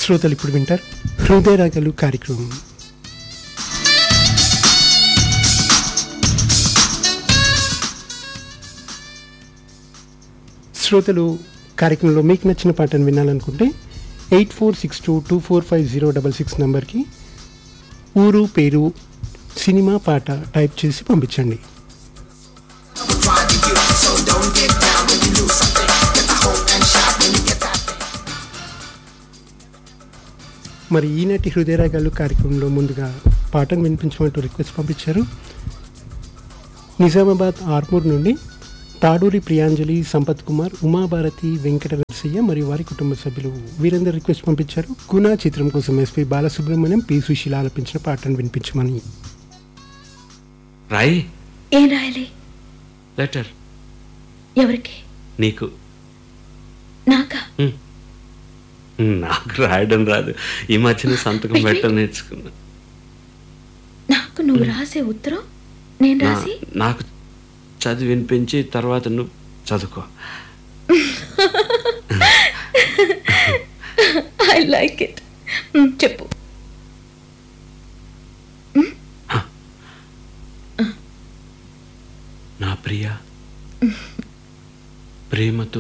శ్రోతలు ఇప్పుడు వింటారు హృదయ రాగలు కార్యక్రమం శ్రోతలు కార్యక్రమంలో మీకు నచ్చిన పాటను వినాలనుకుంటే eight four six two two four five zero double six నంబర్కి ఊరు పేరు సినిమా పాట టైప్ చేసి పంపించండి మరి ఈనాటి హృదయరాగాలు కార్యక్రమంలో ముందుగా పాటను వినిపించమంటూ రిక్వెస్ట్ పంపించారు నిజామాబాద్ ఆర్మూర్ నుండి తాడూరి ప్రియాంజలి సంపత్ కుమార్ ఉమాభారతి వెంకట నరసయ్య మరియు వారి కుటుంబ సభ్యులు వీరందరూ రిక్వెస్ట్ పంపించారు గునా చిత్రం కోసం ఎస్పి బాలసుబ్రహ్మణ్యం పి సుశీల ఆలపించిన పాటను వినిపించమని రాయి ఏం రాయాలి లెటర్ ఎవరికి నీకు నాకా హ్మ్. నాకు రాయడం రాదు ఈ మధ్యన సంతకం పెట్టడం నేర్చుకున్నా నాకు నువ్వు రాసే ఉత్తరం నేను నా- రాసి నాకు చదివి వినిపించి తర్వాత నువ్వు చదువుకో ఐ లైక్ ఇట్ చెప్పు నా ప్రియ ప్రేమతో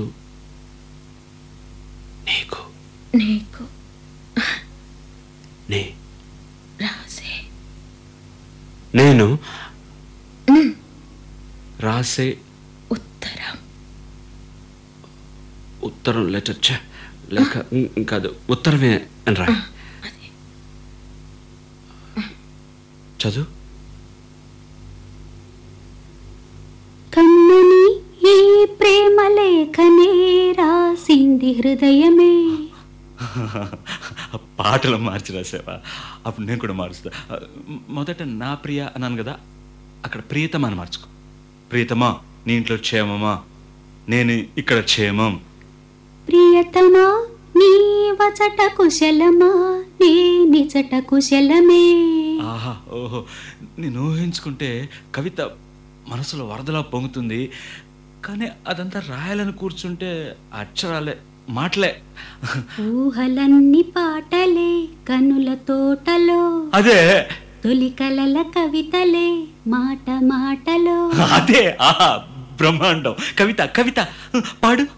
నీకు నీకు నే రాసే నేను రాసే ఉత్తరం ఉత్తరం లెటర్ ఛ, లేక ఉమ్, కాదు ఉత్తరమే అని రాయి అది చదువు కమ్మని ఈ ప్రేమ లేఖనే రాసింది హృదయమే పాటలు మార్చి రాసావా అప్పుడు నేను కూడా మారుస్తా మొదట నా ప్రియ అన్నాను కదా అక్కడ ప్రియతమా అని మార్చుకో ప్రియతమా నీ ఇంట్లో క్షేమమా నేను ఇక్కడ క్షేమం ప్రియతమా నీ వచట కుశలమా నీ నిజట కుశలమే ఆహా ఓహో నేను ఊహించుకుంటే కవిత మనసులో వరదలా పొంగుతుంది కానీ అదంతా రాయాలని కూర్చుంటే అక్షరాలే మాటలే ఊహలన్నీ పాటలే కనుల తోటలో అదే తొలి కలల కవితలే మాట మాటలో అదే ఆహా బ్రహ్మాండం కవిత కవిత పాడు